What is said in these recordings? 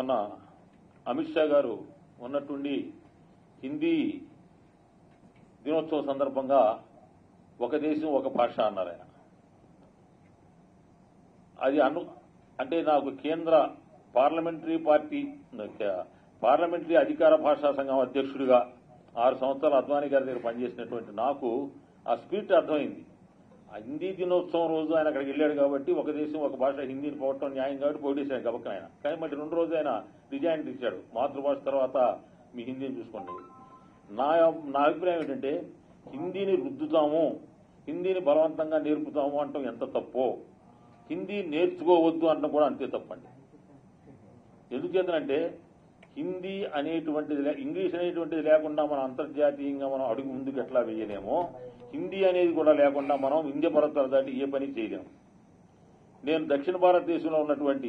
మొన్న అమిత్ షా గారు ఉన్నట్టుండి హిందీ దినోత్సవం సందర్భంగా ఒక దేశం ఒక భాష అన్నారు ఆయన అది అను అంటే నాకు కేంద్ర పార్లమెంటరీ పార్టీ పార్లమెంటరీ అధికార భాషా సంఘం అధ్యక్షుడిగా ఆరు సంవత్సరాలు అద్వానీ గారి దగ్గర పనిచేసినటువంటి నాకు ఆ స్పిరిట్ అర్థమైంది ఆ హిందీ దినోత్సవం రోజు ఆయన అక్కడికి వెళ్ళాడు కాబట్టి ఒక దేశం ఒక భాష హిందీని పోవటం న్యాయం కాబట్టి పోటీసాడు గబక్క ఆయన కానీ మరి రెండు రోజులు ఆయన రిజైన్ ఇచ్చాడు మాతృభాష తర్వాత మీ హిందీని చూసుకోండి నా నా అభిప్రాయం ఏంటంటే హిందీని రుద్దుతాము హిందీని బలవంతంగా నేర్పుతాము అంటాం ఎంత తప్పో హిందీ నేర్చుకోవద్దు అనడం కూడా అంతే తప్పండి ఎందుచేతనంటే హిందీ అనేటువంటిది లే- ఇంగ్లీష్ అనేటువంటిది లేకుండా మనం అంతర్జాతీయంగా మనం అడుగు ముందుకు ఎట్లా వేయలేమో హిందీ అనేది కూడా లేకుండా మనం వింధ్య పర్వతాలు దాటి ఏ పని చేయలేము నేను దక్షిణ భారతదేశంలో ఉన్నటువంటి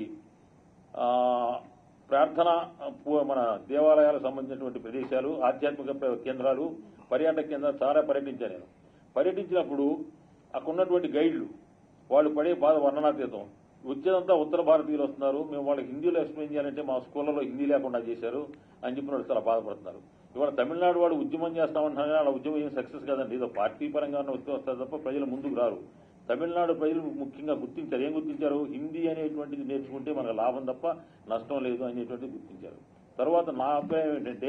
ఆ, ప్రార్థన పూ- మన దేవాలయాలకు సంబంధించినటువంటి ప్రదేశాలు ఆధ్యాత్మిక ప్ర- కేంద్రాలు పర్యాటక కేంద్రాలు చాలా పర్యటించాను నేను పర్యటించినప్పుడు అక్కడ ఉన్నటువంటి గైడ్లు వాళ్ళు పడే బాధ వర్ణనాతీతం వచ్చేదంతా ఉత్తర భారతీయులు వస్తున్నారు మేము వాళ్ళకి హిందీలో ఎక్స్ప్లెయిన్ చేయాలంటే మా స్కూళ్ళలో హిందీ లేకుండా చేశారు అని చెప్పిన వాళ్ళు చాలా బాధపడుతున్నారు ఇవాళ తమిళనాడు వాడు ఉద్యమం చేస్తామంటున్నారు కానీ వాళ్ళ ఉద్యమం ఏం సక్సెస్ కాదండి ఏదో పార్టీ పరంగా ఉన్న ఉద్యమం వస్తారు తప్ప ప్రజలు ముందుకు రారు తమిళనాడు ప్రజలు ముఖ్యంగా గుర్తించారు ఏం గుర్తించారు హిందీ అనేటువంటిది నేర్చుకుంటే మనకు లాభం తప్ప నష్టం లేదు అనేటువంటిది గుర్తించారు తర్వాత నా అభిప్రాయం ఏంటంటే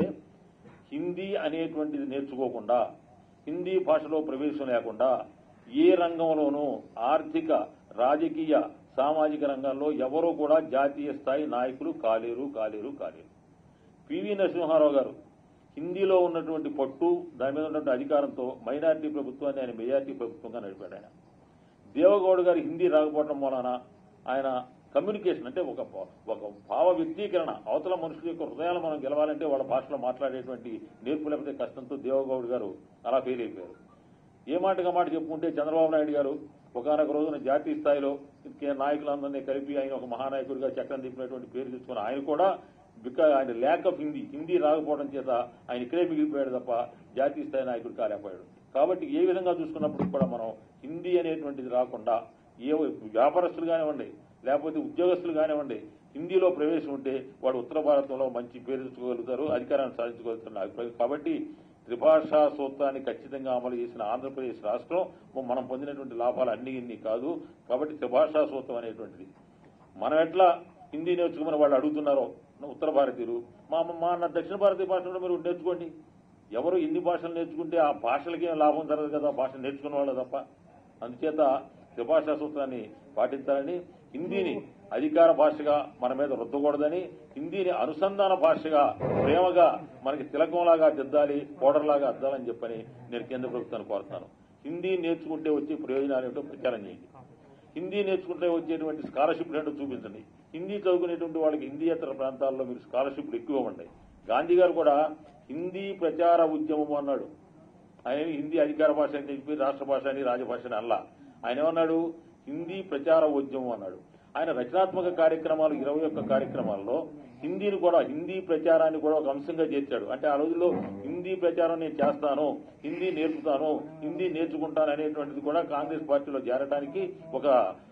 హిందీ అనేటువంటిది నేర్చుకోకుండా హిందీ భాషలో ప్రవేశం లేకుండా ఏ రంగంలోనూ ఆర్థిక రాజకీయ సామాజిక రంగాల్లో ఎవరూ కూడా జాతీయ స్థాయి నాయకులు కాలేరు కాలేరు కాలేరు పివి నరసింహారావు గారు హిందీలో ఉన్నటువంటి పట్టు దాని మీద ఉన్నటువంటి అధికారంతో మైనారిటీ ప్రభుత్వాన్ని ఆయన మెజార్టీ ప్రభుత్వంగా నడిపాడు ఆయన దేవగౌడ్ గారు హిందీ రాకపోవడం వలన ఆయన కమ్యూనికేషన్ అంటే ఒక ఒక భావ వ్యక్తీకరణ అవతల మనుషుల యొక్క హృదయాలు మనం గెలవాలంటే వాళ్ళ భాషలో మాట్లాడేటువంటి నేర్పు లేకపోతే కష్టంతో దేవగౌడ్ గారు అలా ఫెయిల్ అయిపోయారు ఏ మాటగా మాట చెప్పుకుంటే చంద్రబాబు నాయుడు గారు ఒకనొక రోజున జాతీయ స్థాయిలో కే- నాయకులందరినీ కలిపి ఆయన ఒక మహానాయకుడిగా చక్రం తిప్పినటువంటి పేరు తెచ్చుకుని ఆయన కూడా బికా ఆయన ల్యాక్ ఆఫ్ హిందీ హిందీ రాకపోవడం చేత ఆయన ఇక్కడే మిగిలిపోయాడు తప్ప జాతీయ స్థాయి నాయకుడు కాలేకపోయాడు కాబట్టి ఏ విధంగా చూసుకున్నప్పుడు కూడా మనం హిందీ అనేటువంటిది రాకుండా ఏ వ్యాపారస్తులు కానివ్వండి లేకపోతే ఉద్యోగస్తులు కానివ్వండి హిందీలో ప్రవేశం ఉంటే వాడు ఉత్తర భారతంలో మంచి పేరు తెచ్చుకోగలుగుతారు అధికారాన్ని సాధించగలుగుతారు నా అభిప్రాయం కాబట్టి త్రిభాషా సూత్రాన్ని ఖచ్చితంగా అమలు చేసిన ఆంధ్రప్రదేశ్ రాష్ట్రం మనం పొందినటువంటి లాభాలు అన్ని ఇన్ని కాదు కాబట్టి త్రిభాషా సూత్రం అనేటువంటిది మనం ఎట్లా హిందీ నేర్చుకోమని వాళ్ళు అడుగుతున్నారో ఉత్తర భారతీయులు మా మా నా దక్షిణ భారతీయ భాషలో మీరు నేర్చుకోండి ఎవరు ఎన్ని భాషలు నేర్చుకుంటే ఆ భాషలకి ఏం లాభం జరగదు కదా భాష నేర్చుకున్న వాళ్ళు తప్ప అందుచేత త్రిభాషా సూత్రాన్ని పాటించాలని హిందీని అధికార భాషగా మన మీద రుద్దకూడదని హిందీని అనుసంధాన భాషగా ప్రేమగా మనకి తిలకంలాగా దిద్దాలి పౌడర్లాగా అద్దాలని చెప్పని నేను కేంద్ర ప్రభుత్వాన్ని కోరుతాను హిందీ నేర్చుకుంటే వచ్చే ప్రయోజనాలు ఏమిటో ప్రచారం చేయండి హిందీ నేర్చుకుంటే వచ్చేటువంటి స్కాలర్షిప్ ఏంటో చూపించండి హిందీ చదువుకునేటువంటి వాళ్ళకి హిందీయేతర ప్రాంతాల్లో మీరు స్కాలర్షిప్లు ఎక్కువ ఇవ్వండి గాంధీ గారు కూడా హిందీ ప్రచార ఉద్యమం అన్నాడు ఆయన ఏమి హిందీ అధికార భాష అని చెప్పి రాష్ట్ర భాష అని రాజభాష అని అల్లా ఆయన ఏమన్నాడు హిందీ ప్రచార ఉద్యమం అన్నాడు ఆయన రచనాత్మక కార్యక్రమాలు ఇరవై ఒక్క కార్యక్రమాల్లో హిందీని కూడా హిందీ ప్రచారాన్ని కూడా ఒక అంశంగా చేర్చాడు అంటే ఆ రోజుల్లో హిందీ ప్రచారం నేను చేస్తాను హిందీ నేర్పుతాను హిందీ నేర్చుకుంటాను అనేటువంటిది కూడా కాంగ్రెస్ పార్టీలో చేరడానికి ఒక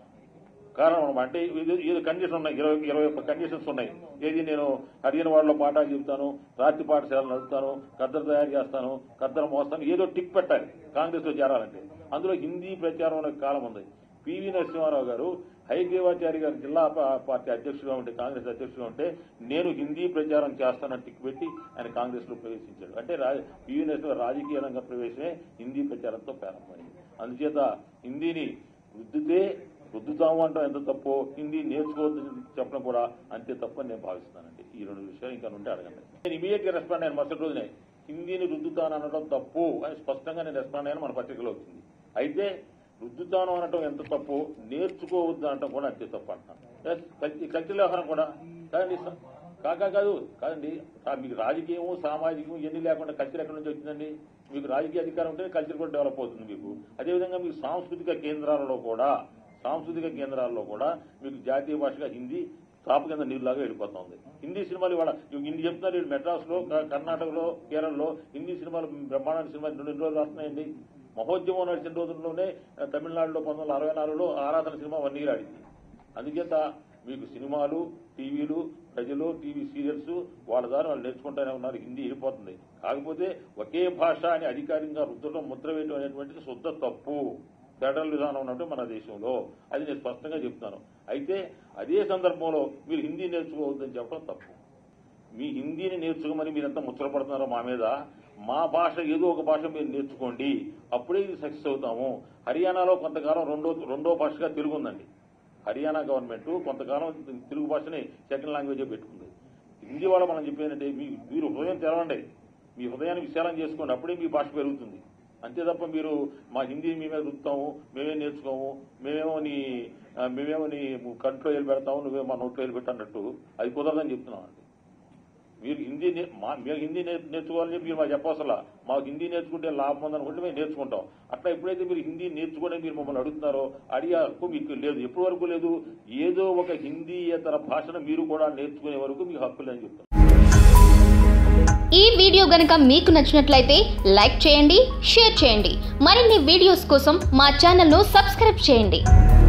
కారణం అనమాట అంటే ఇది ఇది కండిషన్ ఉన్నాయి ఇరవై ఇరవై ఒక్క కండిషన్స్ ఉన్నాయి ఏది నేను హరిజన వాళ్ళలో పాఠాలు చెబుతాను రాత్రి పాఠశాలలు నడుపుతాను కద్దరు తయారు చేస్తాను కద్దరు మోస్తాను ఏదో టిక్ పెట్టాలి కాంగ్రెస్ లో చేరాలంటే అందులో హిందీ ప్రచారం అనే కాలం ఉంది పివి నరసింహారావు గారు హైగ్రీవాచారి గారు జిల్లా పా- పార్టీ అధ్యక్షుడిగా ఉంటే కాంగ్రెస్ అధ్యక్షుడిగా ఉంటే నేను హిందీ ప్రచారం చేస్తానని టిక్ పెట్టి ఆయన కాంగ్రెస్ లో ప్రవేశించాడు అంటే రా- పివి నరసింహారావు రాజకీయ రంగ ప్రవేశమే హిందీ ప్రచారంతో ప్రారంభమైంది అందుచేత హిందీని రుద్దితే రుద్దుతాము అంటాం ఎంత తప్పో హిందీ నేర్చుకోవద్దని చెప్పడం కూడా అంతే తప్పని నేను భావిస్తున్నానండి ఈ రెండు విషయాలు ఇంకా నుండి అడగండి నేను ఇమీడియట్ గా రెస్పాండ్ అయ్యాను మరుసటి రోజునే హిందీని రుద్దుతాను అనడం తప్పు అని స్పష్టంగా నేను రెస్పాండ్ అయ్యాను మన పత్రికలో వచ్చింది అయితే రుద్దుతాను అనటం ఎంత తప్పు నేర్చుకోవద్దు అనటం కూడా అంతే తప్పు అంటున్నాను Yes, కల్చ- కల్చరల్ వ్యవహారం కూడా కాదండి స- కాకా కాదు కాదండి రా- మీకు రాజకీయం సామాజికం ఇవన్నీ లేకుండా కల్చర్ ఎక్కడి నుంచి వచ్చిందండి మీకు రాజకీయ అధికారం ఉంటే కల్చర్ కూడా డెవలప్ అవుతుంది మీకు అదేవిధంగా మీకు సాంస్కృతిక కేంద్రాలలో కూడా సాంస్కృతిక కేంద్రాల్లో కూడా మీకు జాతీయ భాషగా హిందీ తాపు కింద నీరులాగా వెళ్ళిపోతుంది హిందీ సినిమాలు ఇవాళ ఇన్ని చెప్తున్నారు వీళ్ళు మెడ్రాస్ లో క- కర్ణాటకలో కేరళలో హిందీ సినిమాలు బ్రహ్మాండ సినిమాలు రెండు రెండు రోజులు వస్తున్నాయండి మహోద్యమం నడిచిన రోజుల్లోనే ఆ, తమిళనాడులో పంతొమ్మిది వందల అరవై నాలుగులో ఆరాధన సినిమా వన్ ఇయర్ ఆడింది అందుచేత మీకు సినిమాలు టీవీలు ప్రజలు టీవీ సీరియల్స్ వాళ్ళ ద్వారా వాళ్ళు నేర్చుకుంటూనే ఉన్నారు హిందీ వెళ్ళిపోతుంది కాకపోతే ఒకే భాష అని అధికారికంగా రుద్దడం ముద్ర వేయడం అనేటువంటిది శుద్ధ తప్పు ఫెడరల్ విధానం ఉన్నట్టు మన దేశంలో అది నేను స్పష్టంగా చెప్తాను అయితే అదే సందర్భంలో మీరు హిందీ నేర్చుకోవద్దని చెప్పడం తప్పు మీ హిందీని నేర్చుకోమని మీరంతా ముచ్చటపడుతున్నారో మా మీద మా భాష ఏదో ఒక భాష మీరు నేర్చుకోండి అప్పుడే ఇది సక్సెస్ అవుతాము హర్యానాలో కొంతకాలం రెండో రెండో భాషగా తెలుగు ఉందండి హర్యానా గవర్నమెంట్ కొంతకాలం తెలుగు భాషని సెకండ్ లాంగ్వేజ్ పెట్టుకుంది హిందీ వాళ్ళ మనం చెప్పేదంటే మీ మీరు హృదయం తెరవండి మీ హృదయాన్ని విశాలం చేసుకోండి అప్పుడే మీ భాష పెరుగుతుంది అంతే తప్ప మీరు మా హిందీ మేమే రుద్దుతాము మేమే నేర్చుకోము మేమేమో నీ ఆ, మేమేమో నీ కంట్లో వెళ్ళి పెడతాము నువ్వే మా నోట్లో వెళ్ళి పెట్టన్నట్టు అది కుదరదని చెప్తున్నాం అండి మీరు హిందీ నే- మా మేము హిందీ నేర్- నేర్చుకోవాలని చెప్పి మీరు మాకు చెప్పవసలా మాకు హిందీ నేర్చుకుంటే లాభం ఉందనుకుంటే మేము నేర్చుకుంటాం అట్లా ఎప్పుడైతే మీరు హిందీ నేర్చుకోవడం మీరు మమ్మల్ని అడుగుతున్నారో అడిగే హక్కు మీకు లేదు ఎప్పటి వరకు లేదు ఏదో ఒక హిందీయేతర భాషను మీరు కూడా నేర్చుకునే వరకు మీకు హక్కు లేదని చెప్తాం ఈ వీడియో గనుక మీకు నచ్చినట్లయితే లైక్ చేయండి షేర్ చేయండి మరిన్ని వీడియోస్ కోసం మా ఛానల్ను సబ్స్క్రైబ్ చేయండి